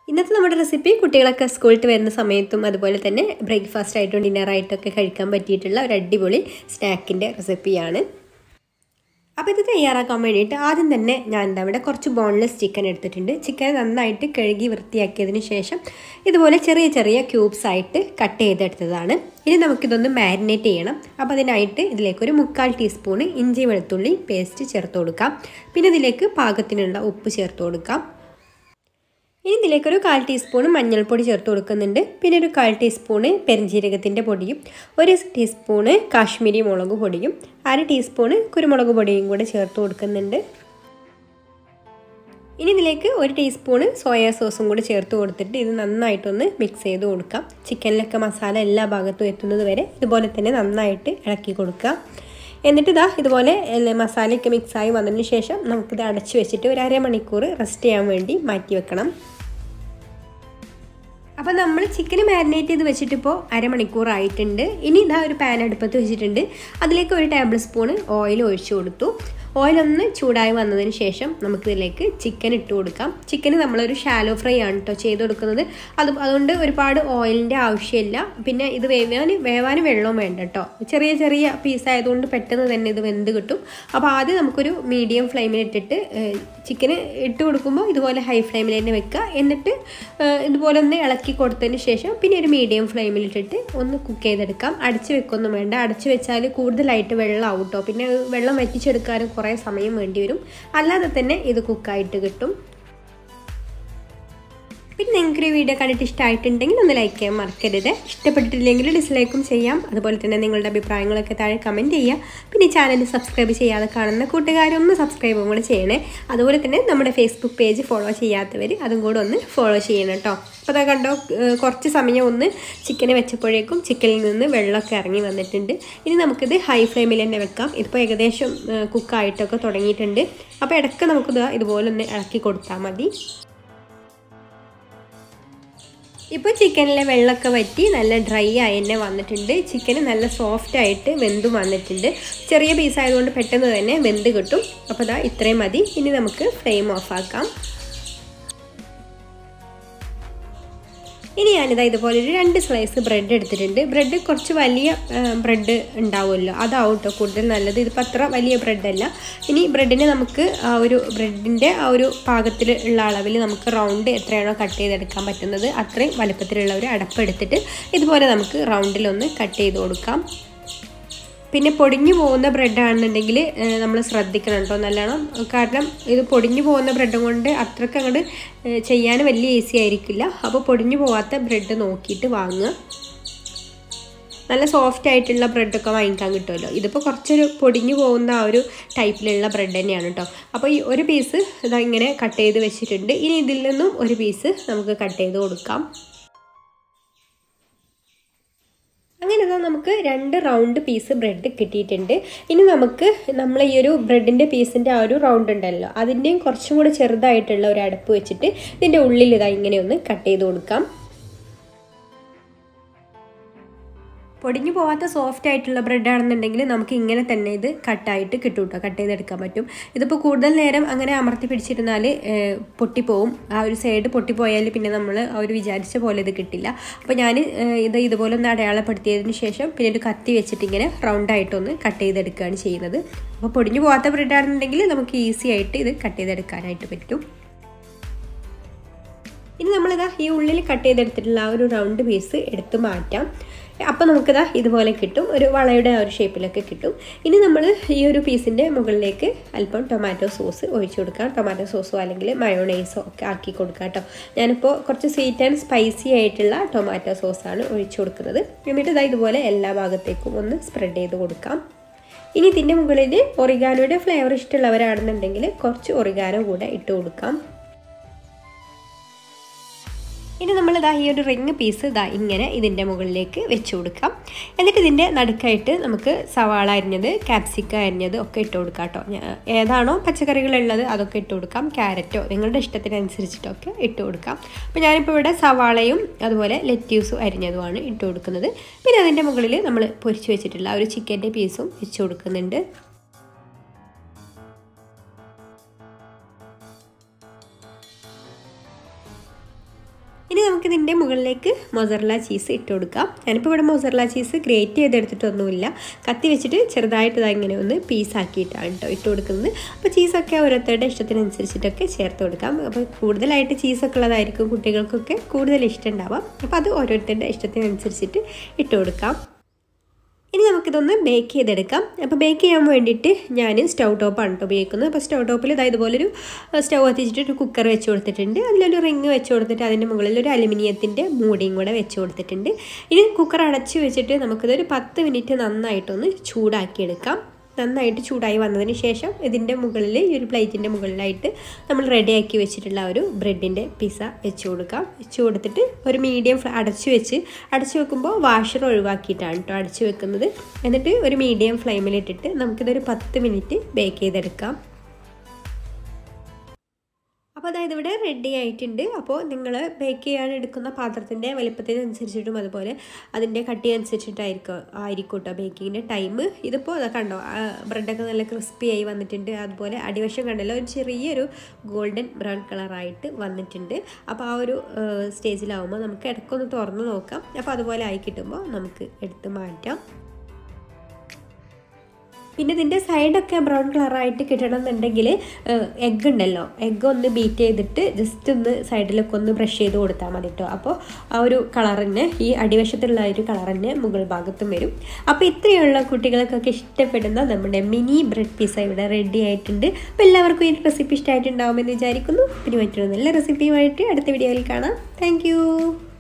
ഇന്നത്തെ നമ്മുടെ റെസിപ്പി കുട്ടികളൊക്കെ സ്കൂളിൽ വരുന്ന സമയത്തും അതുപോലെ തന്നെ ബ്രേക്ക്ഫാസ്റ്റ് ആയിട്ടും ഡിന്നറായിട്ടൊക്കെ കഴിക്കാൻ പറ്റിയിട്ടുള്ള ഒരു അടിപൊളി സ്നാക്കിൻ്റെ റെസിപ്പിയാണ് അപ്പോൾ ഇത് തയ്യാറാക്കാൻ വേണ്ടിയിട്ട് ആദ്യം തന്നെ ഞാൻ എന്താ ഇവിടെ കുറച്ച് ബോൺലെസ് ചിക്കൻ എടുത്തിട്ടുണ്ട് ചിക്കൻ നന്നായിട്ട് കഴുകി വൃത്തിയാക്കിയതിന് ശേഷം ഇതുപോലെ ചെറിയ ചെറിയ ക്യൂബ്സ് ആയിട്ട് കട്ട് ചെയ്തെടുത്തതാണ് ഇനി നമുക്കിതൊന്ന് മാരിനേറ്റ് ചെയ്യണം അപ്പോൾ അതിനായിട്ട് ഇതിലേക്ക് ഒരു മുക്കാൽ ടീസ്പൂണ് ഇഞ്ചി വെളുത്തുള്ളി പേസ്റ്റ് ചേർത്ത് കൊടുക്കാം പിന്നെ ഇതിലേക്ക് പാകത്തിനുള്ള ഉപ്പ് ചേർത്ത് കൊടുക്കാം ഇനി ഇതിലേക്കൊരു കാൽ ടീസ്പൂൺ മഞ്ഞൾപ്പൊടി ചേർത്ത് കൊടുക്കുന്നുണ്ട് പിന്നെ ഒരു കാൽ ടീസ്പൂണ് പെരിഞ്ജീരകത്തിൻ്റെ പൊടിയും ഒരു ടീസ്പൂണ് കാശ്മീരി മുളക് പൊടിയും അര ടീസ്പൂണ് കുരുമുളക് പൊടിയും കൂടെ ചേർത്ത് കൊടുക്കുന്നുണ്ട് ഇനി ഇതിലേക്ക് ഒരു ടീസ്പൂണ് സോയാ സോസും കൂടി ചേർത്ത് കൊടുത്തിട്ട് ഇത് നന്നായിട്ടൊന്ന് മിക്സ് ചെയ്ത് കൊടുക്കാം ചിക്കനിലൊക്കെ മസാല എല്ലാ ഭാഗത്തും എത്തുന്നത് വരെ ഇതുപോലെ തന്നെ നന്നായിട്ട് ഇളക്കി കൊടുക്കുക എന്നിട്ട് ഇതാ ഇതുപോലെ മസാലയൊക്കെ മിക്സായി വന്നതിന് ശേഷം നമുക്കിത് അടച്ചു വെച്ചിട്ട് ഒരു അരമണിക്കൂർ റെസ്റ്റ് ചെയ്യാൻ വേണ്ടി മാറ്റി വെക്കണം അപ്പോൾ നമ്മൾ ചിക്കൻ മാരിനേറ്റ് ചെയ്ത് വെച്ചിട്ടിപ്പോൾ അരമണിക്കൂർ ആയിട്ടുണ്ട് ഇനി ഇതാ ഒരു പാൻ അടുപ്പത്ത് വെച്ചിട്ടുണ്ട് അതിലേക്ക് ഒരു ടേബിൾ സ്പൂണ് ഓയിൽ ഒഴിച്ചു കൊടുത്തു ഓയിലൊന്ന് ചൂടായി വന്നതിന് ശേഷം നമുക്കിതിലേക്ക് ചിക്കൻ ഇട്ട് കൊടുക്കാം ചിക്കൻ നമ്മളൊരു ഷാലോ ഫ്രൈ ആണ് കേട്ടോ ചെയ്ത് കൊടുക്കുന്നത് അത് അതുകൊണ്ട് ഒരുപാട് ഓയിലിൻ്റെ ആവശ്യമില്ല പിന്നെ ഇത് വേവാൻ വേവാൻ വെള്ളവും വേണ്ട കേട്ടോ ചെറിയ ചെറിയ പീസ് ആയതുകൊണ്ട് പെട്ടെന്ന് തന്നെ ഇത് വെന്ത് കിട്ടും അപ്പോൾ ആദ്യം നമുക്കൊരു മീഡിയം ഫ്ലെയിമിൽ ഇട്ടിട്ട് ചിക്കന് ഇട്ട് കൊടുക്കുമ്പോൾ ഇതുപോലെ ഹൈ ഫ്ലെയിമിൽ തന്നെ വെക്കുക എന്നിട്ട് ഇതുപോലെ ഒന്ന് ഇളക്കി കൊടുത്തതിന് ശേഷം പിന്നെ ഒരു മീഡിയം ഫ്ലെയിമിൽ ഇട്ടിട്ട് ഒന്ന് കുക്ക് ചെയ്തെടുക്കാം അടച്ച് വെക്കൊന്നും വേണ്ട അടച്ച് വെച്ചാൽ കൂടുതലായിട്ട് വെള്ളം ആവും കേട്ടോ പിന്നെ വെള്ളം വറ്റിച്ചെടുക്കാനും കുറേ സമയം വേണ്ടി വരും അല്ലാതെ തന്നെ ഇത് കുക്കായിട്ട് കിട്ടും പിന്നെ നിങ്ങൾക്ക് ഈ വീഡിയോ കണ്ടിട്ട് ഇഷ്ടമായിട്ടുണ്ടെങ്കിൽ ഒന്ന് ലൈക്ക് ചെയ്യാൻ മറക്കരുത് ഇഷ്ടപ്പെട്ടിട്ടില്ലെങ്കിൽ ഡിസ്ലൈക്കും ചെയ്യാം അതുപോലെ തന്നെ നിങ്ങളുടെ അഭിപ്രായങ്ങളൊക്കെ താഴെ കമൻറ്റ് ചെയ്യുക പിന്നെ ചാനൽ സബ്സ്ക്രൈബ് ചെയ്യാതെ കാണുന്ന കൂട്ടുകാരൊന്ന് സബ്സ്ക്രൈബും കൂടെ ചെയ്യണേ അതുപോലെ തന്നെ നമ്മുടെ ഫേസ്ബുക്ക് പേജ് ഫോളോ ചെയ്യാത്തവർ അതും കൂടെ ഒന്ന് ഫോളോ ചെയ്യണം കേട്ടോ അപ്പോൾ അതാ കണ്ടോ കുറച്ച് സമയം ഒന്ന് ചിക്കന് വെച്ചപ്പോഴേക്കും ചിക്കനിൽ നിന്ന് വെള്ളമൊക്കെ ഇറങ്ങി വന്നിട്ടുണ്ട് ഇനി നമുക്കിത് ഹൈ ഫ്ലെയിമിൽ തന്നെ വെക്കാം ഇതിപ്പോൾ ഏകദേശം കുക്കായിട്ടൊക്കെ തുടങ്ങിയിട്ടുണ്ട് അപ്പോൾ ഇടയ്ക്ക് നമുക്കിത് ഇതുപോലെ ഒന്ന് ഇളക്കി കൊടുത്താൽ മതി ഇപ്പോൾ ചിക്കനിലെ വെള്ളമൊക്കെ വറ്റി നല്ല ഡ്രൈ ആയി തന്നെ വന്നിട്ടുണ്ട് ചിക്കൻ നല്ല സോഫ്റ്റ് ആയിട്ട് വെന്തും വന്നിട്ടുണ്ട് ചെറിയ പീസ് ആയതുകൊണ്ട് പെട്ടെന്ന് തന്നെ വെന്ത് കിട്ടും അപ്പോൾ ഇതാ ഇത്രയും മതി ഇനി നമുക്ക് ഫ്ലെയിം ഓഫ് ആക്കാം ഇനി ഞാനിതാ ഇതുപോലെ ഒരു രണ്ട് സ്ലൈസ് ബ്രെഡ് എടുത്തിട്ടുണ്ട് ബ്രെഡ് കുറച്ച് വലിയ ബ്രെഡ് ഉണ്ടാവുമല്ലോ അതാവും കേട്ടോ കൂടുതൽ നല്ലത് ഇതിപ്പോൾ അത്ര വലിയ ബ്രെഡല്ല ഇനി ബ്രെഡിനെ നമുക്ക് ആ ഒരു ബ്രെഡിൻ്റെ ആ ഒരു പാകത്തിൽ ഉള്ള അളവിൽ നമുക്ക് റൗണ്ട് എത്രയാണോ കട്ട് ചെയ്തെടുക്കാൻ പറ്റുന്നത് അത്രയും വലുപ്പത്തിലുള്ള ഒരു അടപ്പ് എടുത്തിട്ട് ഇതുപോലെ നമുക്ക് റൗണ്ടിലൊന്ന് കട്ട് ചെയ്ത് കൊടുക്കാം പിന്നെ പൊടിഞ്ഞു പോകുന്ന ബ്രെഡാണെന്നുണ്ടെങ്കിൽ നമ്മൾ ശ്രദ്ധിക്കണം കേട്ടോ നല്ലോണം കാരണം ഇത് പൊടിഞ്ഞു പോകുന്ന ബ്രെഡ് കൊണ്ട് അത്രയ്ക്ക് അങ്ങോട്ട് ചെയ്യാൻ വലിയ ഈസി ആയിരിക്കില്ല അപ്പോൾ പൊടിഞ്ഞു പോകാത്ത ബ്രെഡ് നോക്കിയിട്ട് വാങ്ങുക നല്ല സോഫ്റ്റ് ആയിട്ടുള്ള ബ്രെഡൊക്കെ വാങ്ങിക്കാൻ കിട്ടുമല്ലോ ഇതിപ്പോൾ കുറച്ചൊരു പൊടിഞ്ഞു പോകുന്ന ആ ഒരു ടൈപ്പിലുള്ള ബ്രെഡ് തന്നെയാണ് കേട്ടോ അപ്പോൾ ഈ ഒരു പീസ് ഇതാ ഇങ്ങനെ കട്ട് ചെയ്ത് വെച്ചിട്ടുണ്ട് ഇനി ഇതിൽ നിന്നും ഒരു പീസ് നമുക്ക് കട്ട് ചെയ്ത് കൊടുക്കാം അങ്ങനെ ഇതാ നമുക്ക് രണ്ട് റൗണ്ട് പീസ് ബ്രെഡ് കിട്ടിയിട്ടുണ്ട് ഇനി നമുക്ക് നമ്മൾ ഈ ഒരു ബ്രെഡിൻ്റെ പീസിൻ്റെ ആ ഒരു റൗണ്ട് ഉണ്ടല്ലോ അതിൻ്റെയും കുറച്ചും കൂടി ചെറുതായിട്ടുള്ള ഒരു അടപ്പ് വെച്ചിട്ട് ഇതിൻ്റെ ഉള്ളിൽ ഇതാ ഇങ്ങനെ ഒന്ന് കട്ട് ചെയ്ത് കൊടുക്കാം പൊടിഞ്ഞു പോവാത്ത സോഫ്റ്റ് ആയിട്ടുള്ള ബ്രെഡ് ആണെന്നുണ്ടെങ്കിൽ നമുക്ക് ഇങ്ങനെ തന്നെ ഇത് കട്ടായിട്ട് കിട്ടും കേട്ടോ കട്ട് ചെയ്തെടുക്കാൻ പറ്റും ഇതിപ്പോൾ കൂടുതൽ നേരം അങ്ങനെ അമർത്തി പിടിച്ചിരുന്നാൽ പൊട്ടിപ്പോവും ആ ഒരു സൈഡ് പൊട്ടിപ്പോയാൽ പിന്നെ നമ്മൾ ആ ഒരു വിചാരിച്ച പോലെ ഇത് കിട്ടില്ല അപ്പോൾ ഞാൻ ഇത് ഇതുപോലെ ഒന്ന് അടയാളപ്പെടുത്തിയതിന് ശേഷം പിന്നെ ഒരു കത്തി വെച്ചിട്ട് ഇങ്ങനെ റൗണ്ടായിട്ടൊന്ന് കട്ട് ചെയ്തെടുക്കുകയാണ് ചെയ്യുന്നത് അപ്പോൾ പൊടിഞ്ഞു പോകാത്ത ബ്രെഡ് ആണെന്നുണ്ടെങ്കിൽ നമുക്ക് ഈസി ആയിട്ട് ഇത് കട്ട് ചെയ്തെടുക്കാനായിട്ട് പറ്റും ഇനി നമ്മളിതാ ഈ ഉള്ളിൽ കട്ട് ചെയ്തെടുത്തിട്ടുള്ള ആ ഒരു റൗണ്ട് പീസ് എടുത്ത് മാറ്റാം അപ്പോൾ നമുക്കിതാ ഇതുപോലെ കിട്ടും ഒരു വളയുടെ ആ ഒരു ഷേപ്പിലൊക്കെ കിട്ടും ഇനി നമ്മൾ ഈ ഒരു പീസിൻ്റെ മുകളിലേക്ക് അല്പം ടൊമാറ്റോ സോസ് ഒഴിച്ചു കൊടുക്കാം ടൊമാറ്റോ സോസോ അല്ലെങ്കിൽ മയോണൈസോ ഒക്കെ ആക്കി കൊടുക്കാം കേട്ടോ ഞാനിപ്പോൾ കുറച്ച് സ്വീറ്റ് ആൻഡ് സ്പൈസി ആയിട്ടുള്ള ടൊമാറ്റോ സോസാണ് ഒഴിച്ചു കൊടുക്കുന്നത് എന്നിട്ട് ഇതാ ഇതുപോലെ എല്ലാ ഭാഗത്തേക്കും ഒന്ന് സ്പ്രെഡ് ചെയ്ത് കൊടുക്കാം ഇനി ഇതിൻ്റെ മുകളിൽ ഒറിഗാനോയുടെ ഫ്ലേവർ ഇഷ്ടമുള്ളവരാണെന്നുണ്ടെങ്കിൽ കുറച്ച് ഒറിഗാനോ കൂടെ ഇട്ട് കൊടുക്കാം ഇനി നമ്മൾ ഇതാ ഈ ഒരു റിങ് പീസ് ഇതാ ഇങ്ങനെ ഇതിൻ്റെ മുകളിലേക്ക് വെച്ച് കൊടുക്കാം എന്നിട്ട് ഇതിൻ്റെ നടുക്കായിട്ട് നമുക്ക് സവാള അരിഞ്ഞത് ക്യാപ്സിക്ക അരിഞ്ഞത് ഒക്കെ ഇട്ട് കൊടുക്കാം കേട്ടോ ഏതാണോ പച്ചക്കറികളുള്ളത് അതൊക്കെ ഇട്ട് കൊടുക്കാം ക്യാരറ്റോ നിങ്ങളുടെ ഇഷ്ടത്തിനനുസരിച്ചിട്ടൊക്കെ ഇട്ട് കൊടുക്കാം അപ്പോൾ ഞാനിപ്പോൾ ഇവിടെ സവാളയും അതുപോലെ ലെറ്റ്യൂസും അരിഞ്ഞതുമാണ് ഇട്ട് കൊടുക്കുന്നത് പിന്നെ അതിൻ്റെ മുകളിൽ നമ്മൾ പൊരിച്ച് വെച്ചിട്ടുള്ള ഒരു ചിക്കൻ്റെ പീസും വെച്ച് കൊടുക്കുന്നുണ്ട് ഇനി നമുക്ക് ഇതിൻ്റെ മുകളിലേക്ക് മൊസറല ചീസ് ഇട്ട് കൊടുക്കാം ഞാനിപ്പോൾ ഇവിടെ മൊസറല ചീസ് ഗ്രേറ്റ് ചെയ്തെടുത്തിട്ടൊന്നുമില്ല കത്തി വെച്ചിട്ട് ചെറുതായിട്ട് ഇതാ ഇങ്ങനെ ഒന്ന് പീസാക്കിയിട്ടാണ് കേട്ടോ ഇട്ട് കൊടുക്കുന്നത് അപ്പോൾ ചീസൊക്കെ ഓരോരുത്തരുടെ ഇഷ്ടത്തിനനുസരിച്ചിട്ടൊക്കെ ചേർത്ത് കൊടുക്കാം അപ്പോൾ കൂടുതലായിട്ട് ചീസൊക്കെ ഉള്ളതായിരിക്കും കുട്ടികൾക്കൊക്കെ കൂടുതൽ ഇഷ്ടം ഉണ്ടാവാം അപ്പോൾ അത് ഓരോരുത്തരുടെ ഇഷ്ടത്തിനനുസരിച്ചിട്ട് ഇട്ട് കൊടുക്കാം ഇനി നമുക്കിതൊന്ന് ബേക്ക് ചെയ്തെടുക്കാം അപ്പോൾ ബേക്ക് ചെയ്യാൻ വേണ്ടിയിട്ട് ഞാൻ സ്റ്റൗ ടോപ്പാണ് കേട്ടോ ഉപയോഗിക്കുന്നത് അപ്പോൾ സ്റ്റൗ ടോപ്പിൽ ഇതാ ഇതുപോലൊരു സ്റ്റൗ കത്തിച്ചിട്ട് ഒരു കുക്കർ വെച്ച് കൊടുത്തിട്ടുണ്ട് അതിലൊരു റിങ് വെച്ച് കൊടുത്തിട്ട് അതിൻ്റെ മുകളിൽ ഒരു അലുമിനിയത്തിൻ്റെ മൂടിയും കൂടെ വെച്ച് കൊടുത്തിട്ടുണ്ട് ഇനി കുക്കർ അടച്ച് വെച്ചിട്ട് നമുക്കിതൊരു പത്ത് മിനിറ്റ് നന്നായിട്ടൊന്ന് ചൂടാക്കിയെടുക്കാം നന്നായിട്ട് ചൂടായി വന്നതിന് ശേഷം ഇതിൻ്റെ മുകളിൽ ഈ ഒരു പ്ലേറ്റിൻ്റെ മുകളിലായിട്ട് നമ്മൾ റെഡിയാക്കി വെച്ചിട്ടുള്ള ഒരു ബ്രെഡിൻ്റെ പിസ്സ വെച്ച് കൊടുക്കാം വെച്ച് കൊടുത്തിട്ട് ഒരു മീഡിയം അടച്ചു വെച്ച് അടച്ചു വെക്കുമ്പോൾ വാഷർ ഒഴിവാക്കിയിട്ടാണ് കേട്ടോ അടച്ചു വെക്കുന്നത് എന്നിട്ട് ഒരു മീഡിയം ഫ്ലെയിമിലിട്ടിട്ട് നമുക്കിതൊരു പത്ത് മിനിറ്റ് ബേക്ക് ചെയ്തെടുക്കാം അപ്പോൾ അതായത് ഇവിടെ റെഡി ആയിട്ടുണ്ട് അപ്പോൾ നിങ്ങൾ ബേക്ക് ചെയ്യാൻ എടുക്കുന്ന പാത്രത്തിൻ്റെ വലുപ്പത്തിനനുസരിച്ചിട്ടും അതുപോലെ അതിൻ്റെ കട്ടി അനുസരിച്ചിട്ടായിരിക്കും ആയിരിക്കും കേട്ടോ ബേക്കിങ്ങിൻ്റെ ടൈം ഇതിപ്പോൾ അതാ കണ്ടോ ബ്രെഡൊക്കെ നല്ല ക്രിസ്പി ആയി വന്നിട്ടുണ്ട് അതുപോലെ അടിവശം കണ്ടല്ലോ ഒരു ചെറിയൊരു ഗോൾഡൻ ബ്രൗൺ കളറായിട്ട് വന്നിട്ടുണ്ട് അപ്പോൾ ആ ഒരു സ്റ്റേജിലാവുമ്പോൾ നമുക്ക് ഇടയ്ക്കൊന്ന് തുറന്ന് നോക്കാം അപ്പോൾ അതുപോലെ ആയി കിട്ടുമ്പോൾ നമുക്ക് എടുത്ത് മാറ്റാം പിന്നെ ഇതിൻ്റെ സൈഡൊക്കെ ബ്രൗൺ കളറായിട്ട് കിട്ടണം എന്നുണ്ടെങ്കിൽ എഗ്ഗ് ഉണ്ടല്ലോ എഗ്ഗ് ഒന്ന് ബീറ്റ് ചെയ്തിട്ട് ജസ്റ്റ് ഒന്ന് സൈഡിലൊക്കെ ഒന്ന് ബ്രഷ് ചെയ്ത് കൊടുത്താൽ മതി കേട്ടോ അപ്പോൾ ആ ഒരു കളറിന് ഈ അടിവശത്തുള്ള ഒരു കളറിന് മുകൾ ഭാഗത്തും വരും അപ്പോൾ ഇത്രയുള്ള കുട്ടികൾക്കൊക്കെ ഇഷ്ടപ്പെടുന്ന നമ്മുടെ മിനി ബ്രെഡ് പിസ്സ ഇവിടെ റെഡി ആയിട്ടുണ്ട് അപ്പോൾ എല്ലാവർക്കും ഈ റെസിപ്പി ഇഷ്ടമായിട്ടുണ്ടാവുമെന്ന് വിചാരിക്കുന്നു പിന്നെ മറ്റൊരു നല്ല റെസിപ്പിയുമായിട്ട് അടുത്ത വീഡിയോയിൽ കാണാം താങ്ക്